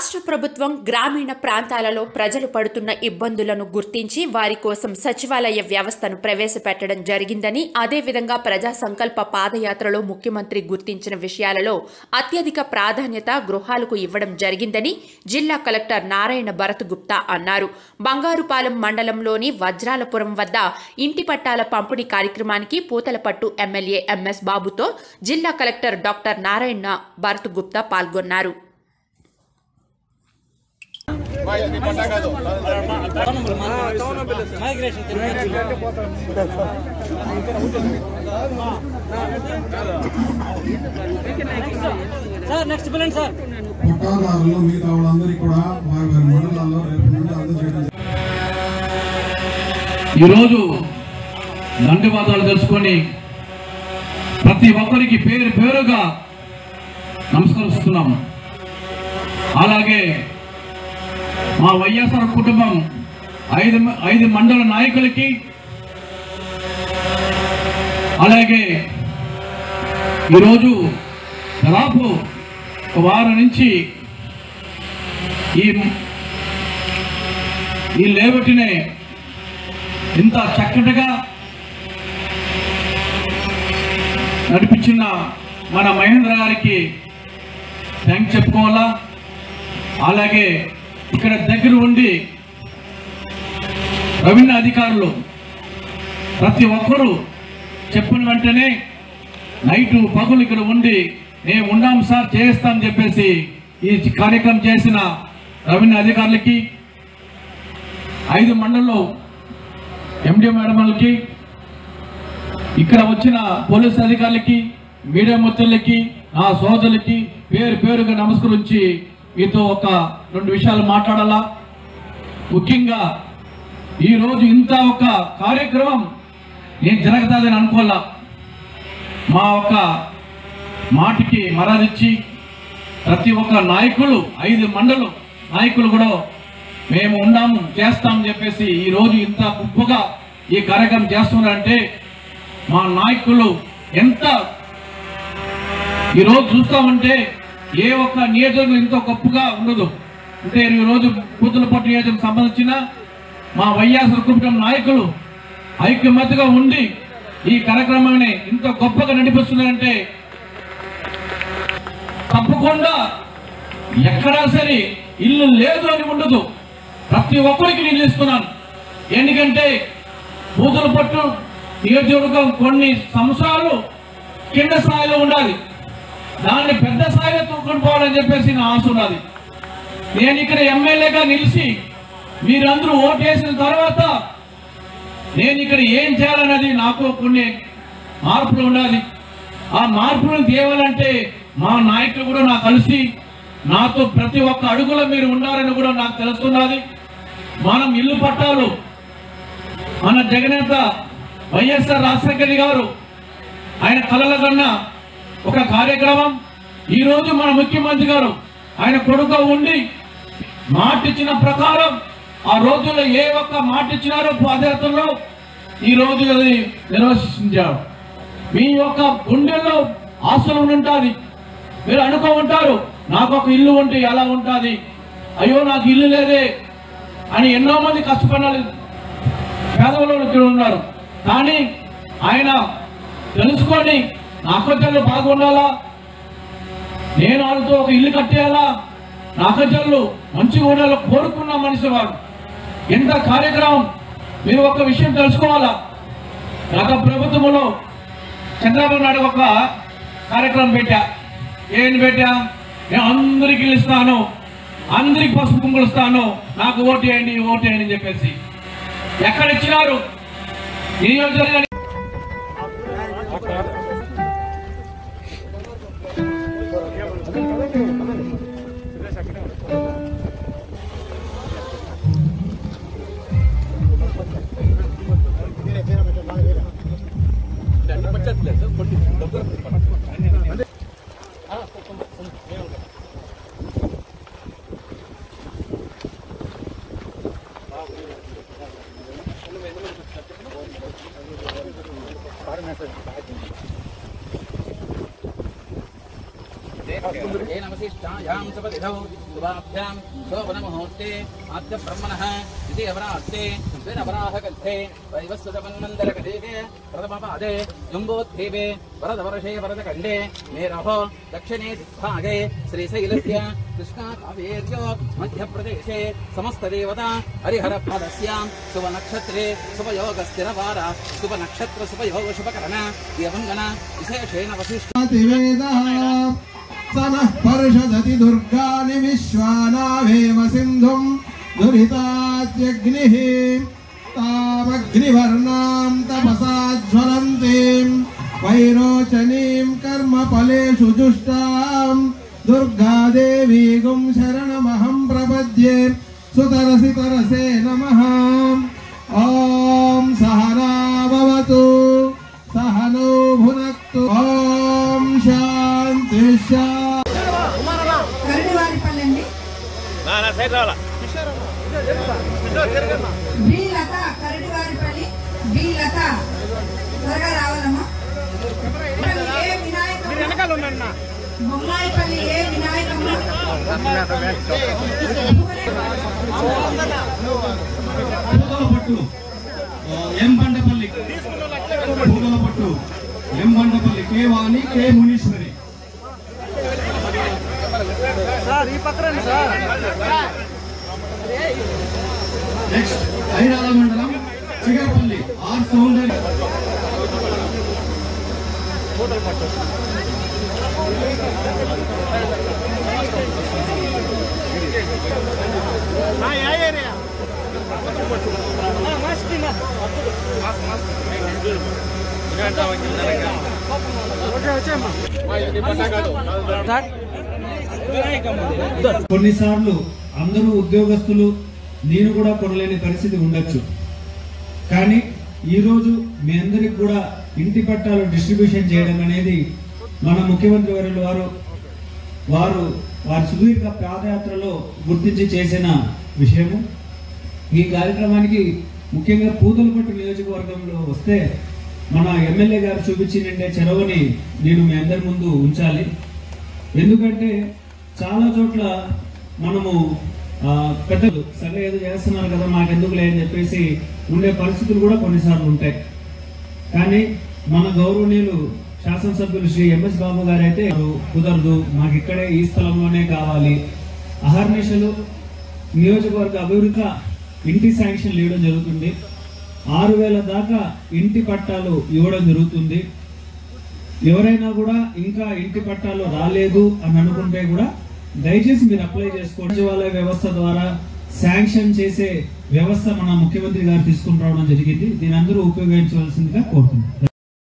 రాష్ట్ర ప్రభుత్వం గ్రామీణ ప్రాంతాలలో ప్రజలు పడుతున్న ఇబ్బందులను గుర్తించి వారి కోసం సచివాలయ వ్యవస్థను ప్రవేశపెట్టడం జరిగిందని అదేవిధంగా ప్రజా సంకల్ప పాదయాత్రలో ముఖ్యమంత్రి గుర్తించిన విషయాలలో అత్యధిక ప్రాధాన్యత గృహాలకు ఇవ్వడం జరిగిందని జిల్లా కలెక్టర్ నారాయణ భరత్ గుప్తా అన్నారు బంగారుపాలెం మండలంలోని వజ్రాలపురం వద్ద ఇంటి పట్టాల పంపిణీ కార్యక్రమానికి పూతలపట్టు ఎమ్మెల్యే ఎంఎస్ బాబుతో జిల్లా కలెక్టర్ డాక్టర్ నారాయణ భరత్ గుప్తా పాల్గొన్నారు మైగ్రేషన్ సార్ నెక్స్ట్ పిల్లండి సార్ పట్టాదారులు మిగతా వాళ్ళందరికీ కూడా వారి వారి మండలాల్లో రేపు నుండి అందజేయడం జరుగుతుంది. ఈరోజు దండవాదాలు తెలుసుకొని ప్రతి ఒక్కరికి పేరు పేరుగా నమస్కరిస్తున్నాము అలాగే మా వైఎస్ఆర్ కుటుంబం ఐదు మ- ఐదు మండల నాయకులకి అలాగే ఈరోజు దాదాపు ఒక వారం నుంచి ఈ ఈ లేవటినే ఇంత చక్కటిగా నడిపించిన మన మహేంద్ర గారికి థ్యాంక్స్ చెప్పుకోవాలా అలాగే ఇక్కడ దగ్గర ఉండి రెవెన్యూ అధికారులు ప్రతి ఒక్కరూ చెప్పిన వెంటనే నైటు పగులు ఇక్కడ ఉండి మేము ఉన్నాం సార్ చేస్తాం చెప్పేసి ఈ కార్యక్రమం చేసిన రెవెన్యూ అధికారులకి ఐదు మండలంలో ఎండి మేడమలకి ఇక్కడ వచ్చిన పోలీస్ అధికారులకి మీడియా మిత్రులకి నా సోదరులకి పేరు పేరుగా నమస్కరించి మీతో ఒక రెండు విషయాలు మాట్లాడాలా ముఖ్యంగా ఈరోజు ఇంత ఒక కార్యక్రమం నేను జరగతాదని అనుకోవాలా మా ఒక మాటికి మరాదిచ్చి ప్రతి ఒక్క నాయకులు ఐదు మండలం నాయకులు కూడా మేము ఉన్నాము చేస్తాం చెప్పేసి ఈ రోజు ఇంత గొప్పగా ఈ కార్యక్రమం చేస్తున్నారంటే మా నాయకులు ఎంత ఈ రోజు చూస్తామంటే ఏ ఒక్క నియోజకవర్గం ఇంత గొప్పగా ఉండదు అంటే ఈ రోజు కూతులపట్టు నియోజకవర్గం సంబంధించిన మా వైఎస్ఆర్ కుటుంబం నాయకులు ఐక్యమత్యగా ఉండి ఈ కార్యక్రమాన్ని ఇంత గొప్పగా నడిపిస్తున్నారంటే తప్పకుండా ఎక్కడా సరే ఇల్లు లేదు అని ఉండదు ప్రతి ఒక్కరికి నేను ఇస్తున్నాను ఎందుకంటే పూతల పట్టు నియోజకవర్గం కొన్ని సంవత్సరాలు కింద స్థాయిలో ఉండాలి దాన్ని పెద్ద స్థాయిలో తూకొని పోవాలని చెప్పేసి నా ఆశ ఉన్నది నేను ఇక్కడ ఎమ్మెల్యేగా నిలిచి మీరందరూ ఓటేసిన తర్వాత నేను ఇక్కడ ఏం చేయాలన్నది నాకు కొన్ని మార్పులు ఉండాలి ఆ మార్పులను తేవాలంటే మా నాయకులు కూడా నాకు కలిసి నాతో ప్రతి ఒక్క అడుగులో మీరు ఉండాలని కూడా నాకు తెలుస్తున్నది మనం ఇల్లు పట్టాలు మన జగనేత వైఎస్ఆర్ రాజశేఖర గారు ఆయన కలల కన్నా ఒక కార్యక్రమం ఈ రోజు మన ముఖ్యమంత్రి గారు ఆయన కొడుకు ఉండి మాట ఇచ్చిన ప్రకారం ఆ రోజుల్లో ఏ ఒక్క మాట ఇచ్చినారో పాదయాత్రలో ఈ రోజు అది నిర్వహించారు మీ యొక్క గుండెల్లో ఆశలు ఉంటుంది మీరు అనుకో ఉంటారు నాకు ఒక ఇల్లు ఉంటే ఎలా ఉంటుంది అయ్యో నాకు ఇల్లు లేదే అని ఎన్నో మంది కష్టపడాలి పేదవాళ్ళు ఇక్కడ ఉన్నారు కానీ ఆయన తెలుసుకొని నా అక్కచెల్లు బాగుండాలా నేను వాళ్ళతో ఒక ఇల్లు కట్టేయాలా నా అక్కచెల్లు మంచిగా ఉండాలో కోరుకున్న మనిషి వాడు ఎంత కార్యక్రమం మీరు ఒక విషయం తెలుసుకోవాలా గత ప్రభుత్వంలో చంద్రబాబు నాయుడు ఒక కార్యక్రమం పెట్టా ఏం పెట్టా నేను అందరికి ఇల్లు ఇస్తాను అందరికి పసుపు కుంకులు ఇస్తాను నాకు ఓటు వేయండి ఓటు వేయండి అని చెప్పేసి ఎక్కడ ఇచ్చినారు నియోజకవర్గానికి येनवशिष्टायां सपदिधौ शुभाभ्यां शोभनमुहूर्ते आद्यब्रह्मणः द्वितीयवरास्ते द्विनवराहकल्पे वैवस्वतमन्मन्दरकलेके प्रथमपादे जम्बोद्दीपे वरदवर्षे वरदखण्डे मेरहो दक्षिणे दिग्भागे श्रीशैलस्य कृष्णाकावेर्यो मध्यप्रदेशे समस्तदेवता हरिहरपदस्यां शुभनक्षत्रे शुभयोगस्थिरवार शुभनक्षत्र शुभयोग शुभकरण दिवङ्गन विशेषेण वसिष्ठ वेदः स नः पर्षदति दुर्गाणि विश्वानावेव सिन्धुम् दुरितात्यग्निः तामग्निवर्णां तपसा ज्वलन्तीम् वैरोचनीं कर्मफलेषु जुष्टाम् दुर्गादेवीगुं शरणमहं प्रपद्ये सुतरसि तरसे नमः ॐ सहना भवतु सहनौ भुनक्तु ॐ शान्ति शान्ति కరడివారిపల్లి బి లత కరడివారిపల్లి బి లత త్వరగా రావాలమ్మా A Vinayakamma Bommayipalli A Vinayakamma Puthalapattu M Bandapalli Puthalapattu M Bandapalli K Vani K Muneeswari sir ఈ పక్కన సార్ నెక్స్ట్ ఐరాల మండలం చిగరపల్లి ఆర్ సౌందర్య కొన్నిసార్లు అందరూ ఉద్యోగస్తులు నేను కూడా కొనలేని పరిస్థితి ఉండొచ్చు కానీ ఈరోజు మీ అందరికి కూడా ఇంటి పట్టాలు డిస్ట్రిబ్యూషన్ చేయడం అనేది మన ముఖ్యమంత్రి వర్యులు వారు వారు వారి సుదీర్ఘ పాదయాత్రలో గుర్తించి చేసిన విషయము ఈ కార్యక్రమానికి ముఖ్యంగా పూతలపట్టు నియోజకవర్గంలో వస్తే మన ఎమ్మెల్యే గారు చూపించినంటే చెరవని నేను మీ అందరి ముందు ఉంచాలి ఎందుకంటే చాలా చోట్ల మనము ఆ, పెద్దలు సరే ఏదో చేస్తున్నారు కదా మాకెందుకు లేదని చెప్పేసి ఉండే పరిస్థితులు కూడా కొన్నిసార్లు ఉంటాయి కానీ మన గౌరవనీయులు శాసనసభ్యులు శ్రీ ఎంఎస్ బాబు గారు అయితే కుదరదు మాకు ఇక్కడే ఈ స్థలంలోనే కావాలి అహర్నిశలు నియోజకవర్గ అభివృద్ధి ఇంటి శాంక్షన్ ఇవ్వడం జరుగుతుంది ఆరు వేల దాకా ఇంటి పట్టాలు ఇవ్వడం జరుగుతుంది ఎవరైనా కూడా ఇంకా ఇంటి పట్టాలు రాలేదు అని అనుకుంటే కూడా దయచేసి మీరు అప్లై చేసుకోండి సచివాలయ వ్యవస్థ ద్వారా శాంక్షన్ చేసే వ్యవస్థ మన ముఖ్యమంత్రి గారు తీసుకుని రావడం జరిగింది దీని అందరూ ఉపయోగించవలసిందిగా కోరుతున్నాను